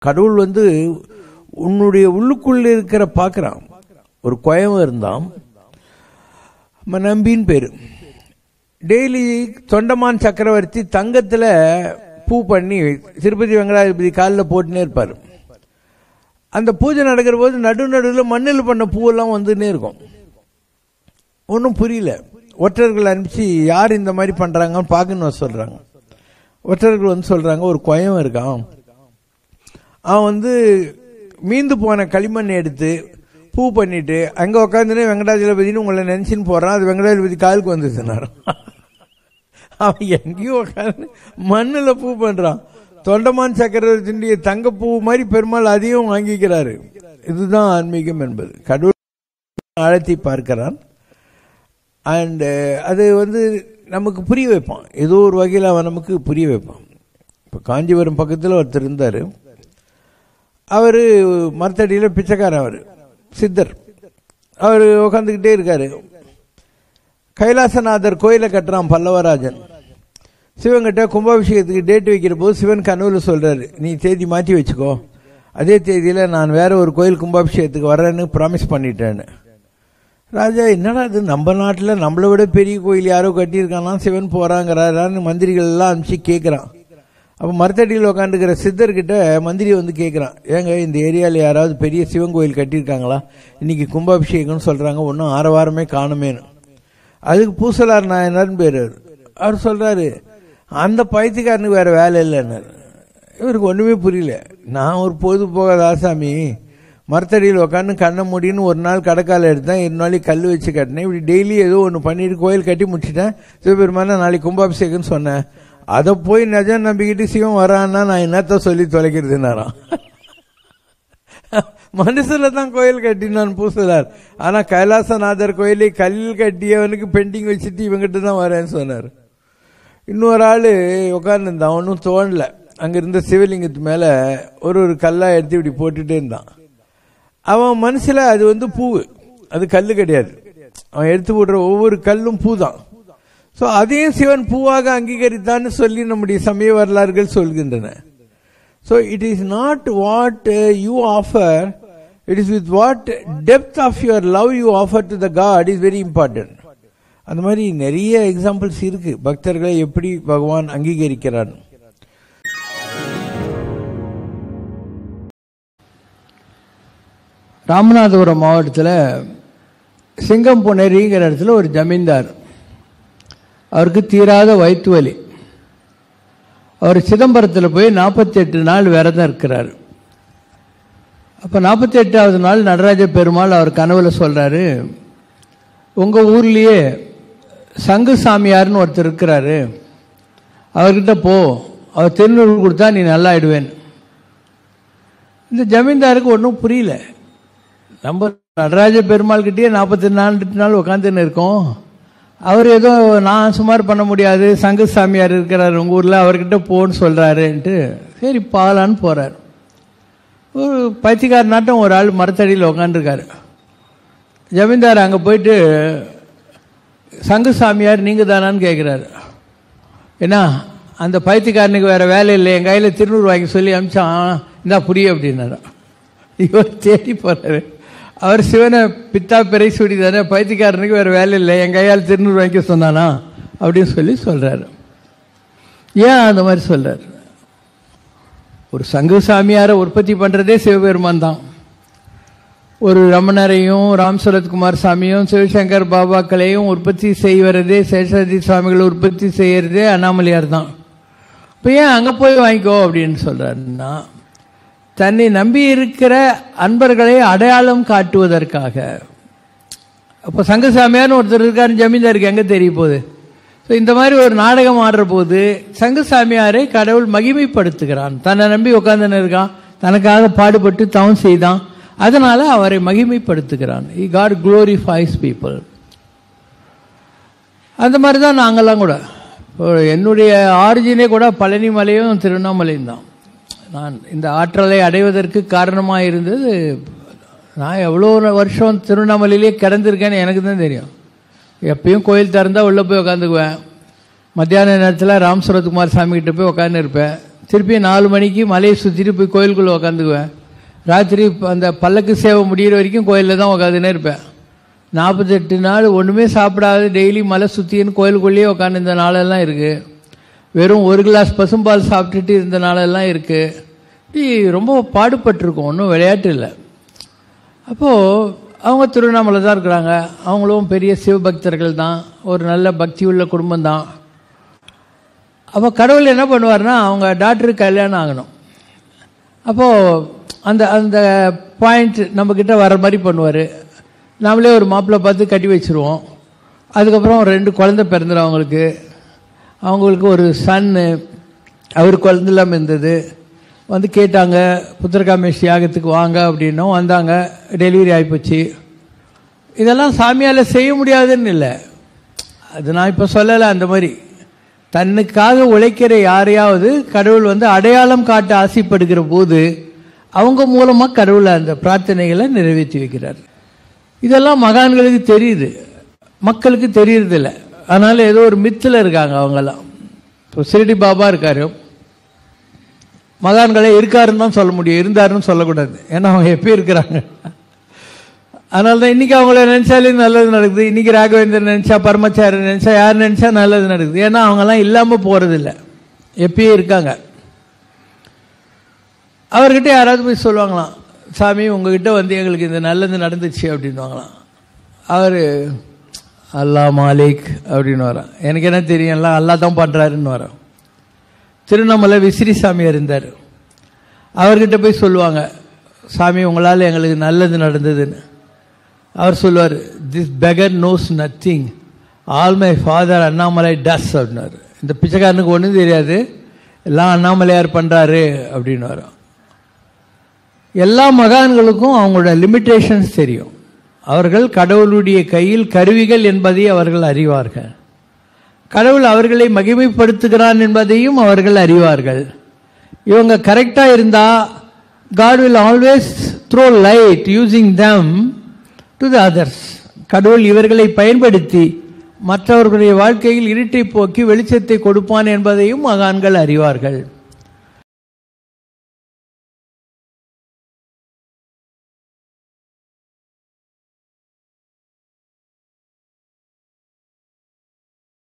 கடவுள் வந்து உன்னுடைய உள்ளுக்குள்ள இருக்கிற பார்க்குறான் ஒரு குயவன் இருந்தான் நம்ம நம்பின்னு பேர் டெய்லி தொண்டமான் சக்கரவர்த்தி தங்கத்தில் பூ பண்ணி திருப்பதி வெங்கடாதிபதி காலில் போட்டுனே இருப்பார் அந்த பூஜை நடக்கிற போது நடு நடுவில் மண்ணில் பண்ண பூவெல்லாம் வந்துன்னே இருக்கும் ஒன்றும் புரியல ஒற்றர்கள் அனுப்பிச்சு யார் இந்த மாதிரி பண்ணுறாங்கன்னு பார்க்கணும் சொல்கிறாங்க ஒற்றர்கள் வந்து சொல்கிறாங்க ஒரு குயம் இருக்கான் அவன் வந்து மீந்து போன களிமண் எடுத்து பூ பண்ணிட்டு அங்கே உட்காந்துனே வெங்கடாஜலபதினு உங்களை நினச்சின்னு போகிறான் அது வெங்கடாஜலபதி காலுக்கு வந்துச்சுனாரு அவன் எங்கேயும் உட்காந்து மண்ணில் பூ பண்ணுறான் தொண்டமான் சக்கரவர்த்தியுடைய தங்கப்பூ மாதிரி பெருமாள் அதையும் வாங்கிக்கிறாரு இதுதான் ஆன்மீகம் என்பது கடவுள் அழைத்தி பார்க்கிறான் அண்டு அது வந்து நமக்கு புரிய வைப்பான் ஏதோ ஒரு வகையில் அவன் நமக்கு புரிய வைப்பான் இப்போ காஞ்சிபுரம் பக்கத்தில் ஒருத்தர் இருந்தார் அவர் மரத்தடியில் பிச்சைக்காரன் அவர் சித்தர் அவர் உட்காந்துக்கிட்டே இருக்கார் கைலாசநாதர் கோயிலை கட்டுறான் பல்லவராஜன் சிவன்கிட்ட கும்பாபிஷேகத்துக்கு டேட் வைக்கிற போது சிவன் கனவுல சொல்றாரு நீ தேதி மாற்றி வச்சுக்கோ அதே தேதியில் நான் வேற ஒரு கோயில் கும்பாபிஷேகத்துக்கு வரேன்னு ப்ராமிஸ் பண்ணிட்டேன்னு ராஜா என்னடா இது நம்ம நாட்டில் நம்மளை விட பெரிய கோயில் யாரோ கட்டியிருக்கானா சிவன் போகிறாங்கிறாரான்னு மந்திரிகள் எல்லாம் அனுப்பிச்சு கேட்குறான் அப்போ மரத்தடியில் உட்காந்துக்கிற சித்தர்கிட்ட மந்திரி வந்து கேட்குறான் ஏங்க இந்த ஏரியாவில் யாராவது பெரிய சிவன் கோயில் கட்டியிருக்காங்களா இன்னைக்கு கும்பாபிஷேகம்னு சொல்கிறாங்க ஒன்றும் ஆற வாரமே காணுமேனு அதுக்கு பூசலார் நாயனார்னு பேர் அவர். அவர் சொல்கிறாரு அந்த பைத்தியக்காரனுக்கு வேறு வேலை இல்லைன்னாரு இவருக்கு ஒன்றுமே புரியல நான் ஒரு பொது போகாத ஆசாமி மரத்தடியில் உட்காந்து கண்ணை முடின்னு ஒரு நாள் கடைக்கால எடுத்தேன் இரு நாளைக்கு கல் வச்சு கட்டினேன் இப்படி டெய்லி ஏதோ ஒன்று பண்ணிட்டு கோயில் கட்டி முடிச்சிட்டேன் சிவபெருமான நாளைக்கு கும்பாபிஷேகம்னு சொன்னேன் அதை போய் நிஜம் நம்பிக்கிட்டு சிவன் வரான்னா நான் என்னத்த சொல்லி தொலைக்கிறதுனாராம் மனுஷன தான் கோயில் கட்டினான் பூசலார் ஆனா கைலாசநாதர் கோயிலை கல்லில் கட்டியவனுக்கு பெண்டிங் வச்சுட்டு இவங்கிட்ட தான் வரேன்னு சொன்னார் இன்னொரு ஆள் உட்காந்துருந்தான் ஒன்றும் தோணல அங்கே இருந்த சிவலிங்கத்து மேலே ஒரு ஒரு கல்லாக எடுத்து இப்படி போட்டுட்டே இருந்தான் அவன் மனசில் அது வந்து பூ அது கல் கிடையாது அவன் எடுத்து போடுற ஒவ்வொரு கல்லும் பூ தான் ஸோ அதையும் சிவன் பூவாக அங்கீகரித்தான்னு சொல்லி நம்முடைய சமய வரலாறுகள் சொல்கின்றன so it is not what you offer it is with what depth of your love you offer to the god is very important அந்த மாதிரி நிறைய எக்ஸாம்பிள்ஸ் இருக்கு பக்தர்களை எப்படி பகவான் அங்கீகரிக்கிறான் ராமநாதபுரம் மாவட்டத்தில் சிங்கம் பொன்னேரிங்கிற இடத்துல ஒரு ஜமீன்தார் அவருக்கு தீராத வயிற்று வலி அவர் சிதம்பரத்தில் போய் நாற்பத்தி எட்டு நாள் விரதம் இருக்கிறார் அப்போ நாற்பத்தி எட்டாவது நாள் நடராஜ பெருமாள் அவர் கனவுல சொல்கிறாரு உங்கள் ஊர்லேயே சங்கு சாமியார்னு ஒருத்தர் இருக்கிறாரு அவர்கிட்ட போ அவர் திருநூறு கொடுத்தா நீ நல்லா ஆயிடுவேன் இந்த ஜமீன்தாருக்கு ஒன்றும் புரியல நம்ம நடராஜ பெருமாள் கிட்டேயே நாற்பத்தி நாலு நாள் உட்காந்துன்னு இருக்கோம் அவர் ஏதோ நான் சுமார் பண்ண முடியாது சங்கு சாமியார் இருக்கிறார் உங்கள் ஊரில் அவர்கிட்ட போன்னு சொல்கிறாருன்ட்டு சரி பாலான்னு போகிறார் ஒரு பைத்தியக்கார நாட்டம் ஒரு ஆள் மரத்தடியில் உட்காந்துருக்காரு ஜமீன்தார் அங்கே போயிட்டு சங்கு சாமியார் நீங்கள் தானான்னு கேட்குறாரு ஏன்னா அந்த பைத்தியக்காரனுக்கு வேறு வேலை இல்லை என் கையில் திருநூறு வாங்கி சொல்லி அமிச்சான் இந்தா புரிய அப்படின்னாரு இவர் தேடி போகிறாரு அவர் சிவனை பித்தா பிறை சுடி தானே பைத்தியக்காரனுக்கு வேறு வேலை இல்லை என் கையால் திருநூறு வாங்கிக்க சொன்னானா அப்படின்னு சொல்லி சொல்கிறாரு ஏன் அந்த மாதிரி சொல்கிறார் ஒரு சங்கு சாமியாரை உற்பத்தி பண்ணுறதே சிவபெருமான் தான் ஒரு ரமணரையும் ராம் சரத்குமார் சாமியும் சிவசங்கர் பாபாக்களையும் உற்பத்தி செய்வதே சேஷாதி சுவாமிகளை உற்பத்தி செய்யறதே அண்ணாமலையார் தான் இப்போ ஏன் அங்கே போய் வாங்கிக்கோ அப்படின்னு சொல்கிறாருன்னா தன்னை நம்பி இருக்கிற அன்பர்களை அடையாளம் காட்டுவதற்காக அப்போ சங்கசாமியார்னு ஒருத்தர் இருக்காருன்னு ஜமீன்தாருக்கு எங்கே தெரிய போகுது ஸோ இந்த மாதிரி ஒரு நாடகம் ஆடுற போது சங்கசாமியாரை கடவுள் மகிமைப்படுத்துகிறான் தன்னை நம்பி உட்காந்துன்னு இருக்கான் தனக்காக பாடுபட்டு தவம் செய்தான் அதனால அவரை மகிமைப்படுத்துகிறான் இ காட் குளோரிஃபைஸ் பீப்புள் அந்த மாதிரி தான் நாங்கள்லாம் கூட இப்போ என்னுடைய ஆரிஜினே கூட பழனி மலையும் திருவண்ணாமலையும் தான் நான் இந்த ஆற்றலை அடைவதற்கு காரணமாக இருந்தது நான் எவ்வளோ வருஷம் திருவண்ணாமலையிலே கிடந்திருக்கேன்னு எனக்கு தான் தெரியும் எப்பயும் கோயில் திறந்தா உள்ளே போய் உட்காந்துக்குவேன் மத்தியான நேரத்தில் ராம் சரத்குமார் சாமி கிட்ட போய் உட்காந்து இருப்பேன் திருப்பி நாலு மணிக்கு மலையை சுற்றிட்டு போய் கோயிலுக்குள்ளே உக்காந்துக்குவேன் ராத்திரி அந்த பல்லக்கு சேவை முடிகிற வரைக்கும் கோயிலில் தான் உட்காந்துனே இருப்பேன் நாற்பத்தெட்டு நாள் ஒன்றுமே சாப்பிடாது டெய்லி மலை சுற்றின்னு கோயிலுக்குள்ளேயே உட்காந்து இந்த நாளெல்லாம் இருக்குது வெறும் ஒரு கிளாஸ் பசும்பால் சாப்பிட்டுட்டு இருந்த நாளெல்லாம் இருக்குது இப்படி ரொம்ப பாடுபட்டிருக்கோம் ஒன்றும் விளையாட்டு இல்லை அப்போது அவங்க திருவண்ணாமலை தான் இருக்கிறாங்க அவங்களும் பெரிய சிவபக்தர்கள் தான் ஒரு நல்ல பக்தி உள்ள குடும்பம் தான் அப்போ கடவுள் என்ன பண்ணுவார்னா அவங்க டாக்டருக்கு கல்யாணம் ஆகணும் அப்போது அந்த அந்த பாயிண்ட் நம்மக்கிட்ட வர மாதிரி பண்ணுவார் நாமளே ஒரு மாப்பிள்ளை பார்த்து கட்டி வச்சுருவோம் அதுக்கப்புறம் ரெண்டு குழந்தை பிறந்துடும் அவங்களுக்கு அவங்களுக்கு ஒரு சன்னு அவர் குழந்தை இல்லாமல் இருந்தது வந்து கேட்டாங்க புத்திரகாமேஷ் யாகத்துக்கு வாங்க அப்படின்னும் வந்தாங்க டெலிவரி ஆகிப்போச்சு இதெல்லாம் சாமியால் செய்ய முடியாதுன்னு இல்லை அது நான் இப்போ சொல்லலை அந்த மாதிரி தன்னுக்காக உழைக்கிற யாரையாவது கடவுள் வந்து அடையாளம் காட்ட ஆசைப்படுகிற போது அவங்க மூலமாக கடவுளை அந்த பிரார்த்தனைகளை நிறைவேற்றி வைக்கிறார் இதெல்லாம் மகான்களுக்கு தெரியுது மக்களுக்கு தெரியறதில்ல அதனால ஏதோ ஒரு மித்தில் இருக்காங்க அவங்கெல்லாம் இப்போ சிறுடி பாபா இருக்காரு மகான்களே இருக்காருன்னு தான் சொல்ல முடியும் இருந்தாருன்னு சொல்லக்கூடாது ஏன்னா அவங்க எப்போ இருக்கிறாங்க அதனால தான் இன்னைக்கு அவங்கள நினைச்சாலே நல்லது நடக்குது இன்னைக்கு ராகவேந்தர் நினைச்சா பரமச்சாரி நினைச்சா யார் நினைச்சா நல்லது நடக்குது ஏன்னா அவங்கெல்லாம் இல்லாமல் போறதில்ல எப்பயே இருக்காங்க அவர்கிட்ட யாராவது போய் சொல்லுவாங்களாம் சாமி உங்ககிட்ட வந்து எங்களுக்கு இந்த நல்லது நடந்துச்சு அப்படின்வாங்களாம் அவர் அல்லா மாலிக் அப்படின்னு வரான் எனக்கு என்ன தெரியும் எல்லாம் அல்லா தான் பண்ணுறாருன்னு வரான் திருவண்ணாமலை விசிறி சாமி இருந்தார் அவர்கிட்ட போய் சொல்லுவாங்க சாமி உங்களால் எங்களுக்கு நல்லது நடந்ததுன்னு அவர் சொல்லுவார் this beggar knows nothing all my father Annamalai does அப்படின்னாரு இந்த பிச்சைக்காரனுக்கு ஒன்றும் தெரியாது எல்லாம் அண்ணாமலையார் பண்ணுறாரு அப்படின்னு வரும் எல்லா மகான்களுக்கும் அவங்களோட லிமிட்டேஷன்ஸ் தெரியும் அவர்கள் கடவுளுடைய கையில் கருவிகள் என்பதை அவர்கள் அறிவார்கள் கடவுள் அவர்களை மகிமைப்படுத்துகிறான் என்பதையும் அவர்கள் அறிவார்கள் இவங்க கரெக்டாக இருந்தால் god will always throw light using them to the others கடவுள் இவர்களை பயன்படுத்தி மற்றவர்களுடைய வாழ்க்கையில் இருட்டை போக்கி வெளிச்சத்தை கொடுப்பான் என்பதையும் மகான்கள் அறிவார்கள்